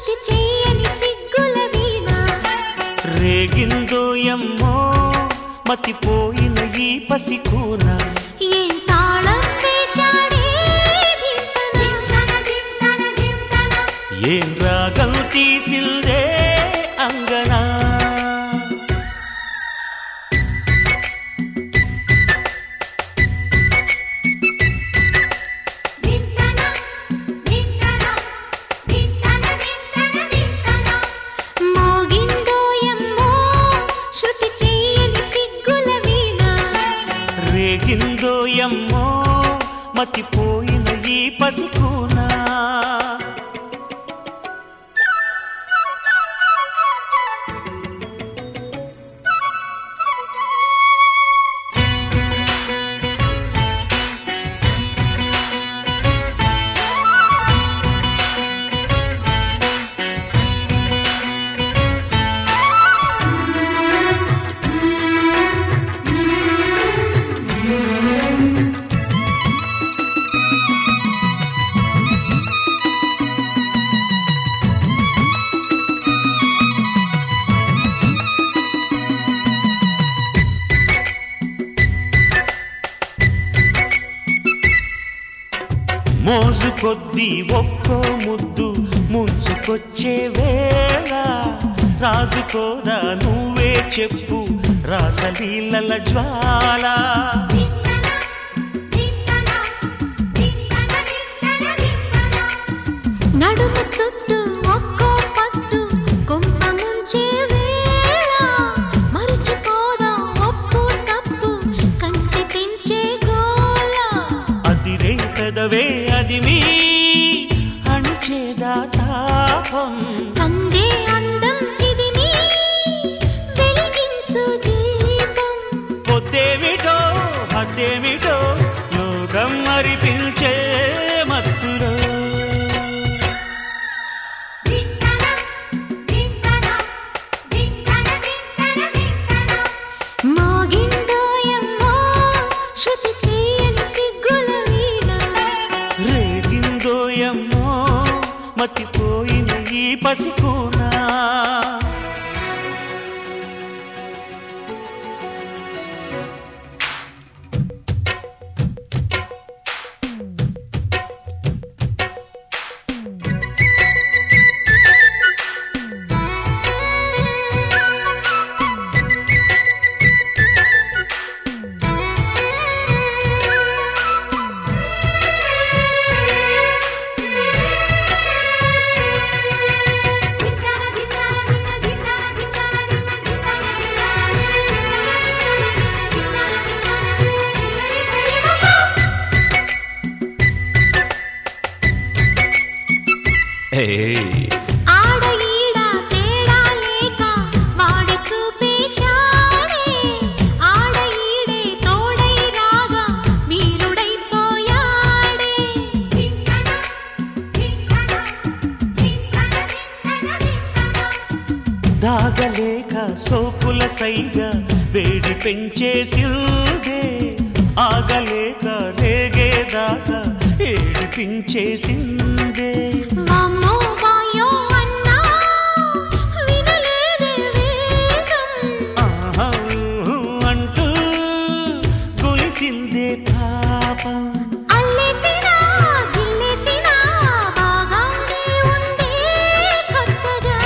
శృతి చెయ్యని సిగ్గుల వీణ రేగిందో ఎమ్మో మతిపోయిన ఈ పసికూన ఏం తాళం వేశాడే దింతన దింతన దింతన ఏం రాగం తీసిందే అంగనా దింతన దింతన దింతన దింతన దింతన మోగిందో ఎమ్మో శృతి చెయ్యని సిగ్గుల వీణ రేగిందో ఎమ్మో మతిపోయిన ఈ పసికూన మోజు కొద్దీ ఒక్కో ముద్దు ముంచుకొచ్చే వేళ రాజుకోదా నువ్వే చెప్పు రాసలీలల జ్వాల దింతన దింతన దింతన దింతన దింతన నడుము చుట్టూ ఒక్కో పట్టు కొంప ముంచే వేళ మరిచిపోదా ఒప్పు తప్పు కంచె తెంచే గోల అదిరే పెదవే అది మీ అణిచేదా తాపం కందే అందం చిదిమి వెలిగించు దీపం పొద్దేమిటో హద్దేమిటో లోకం మరి పిలిచే మత్తులో దింతన దింతన దింతన దింతన దింతన మోగిందో ఎమ్మో శృతి చేయని సిగ్గుల వీణ రేగిందో ఎమ్మో మతిపోయిన ఈ పసికూనా ఏయ్ ఆడ ఈడ తేడా లేక వాడి చూపేశాడే ఆడ ఈడే తోడై రాగా వీరుడైపోయాడే దింతన దింతన దింతన దింతన దింతన దాగలేక సోకుల సైగ వేడి పెంచేసిందే ఆగలేక రేగేదాకా ఏడిపించేసిందే వామ్మో వాయో అన్నా వినలేదే వేగం ఆహా అంటూ కొలిసిందే పాపం అల్లేసినా గిల్లేసినా బాగానే ఉందే కొత్తగా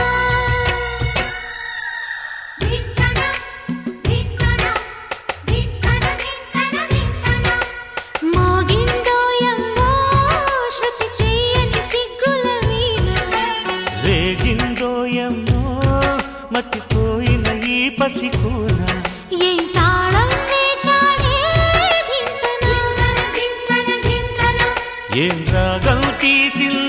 దిత్తన దిత్తన దిత్తన దిత్తన దిత్తన మోగిందో ఎమ్మో శృతి చెయ్యని సిగ్గుల వీణ రేగిందో ఎమ్మో మతిపోయిన ఈ పసికూన ఏం తాళం వేశాడే దింతన దింతన దింతన ఏం రాగం తీసింది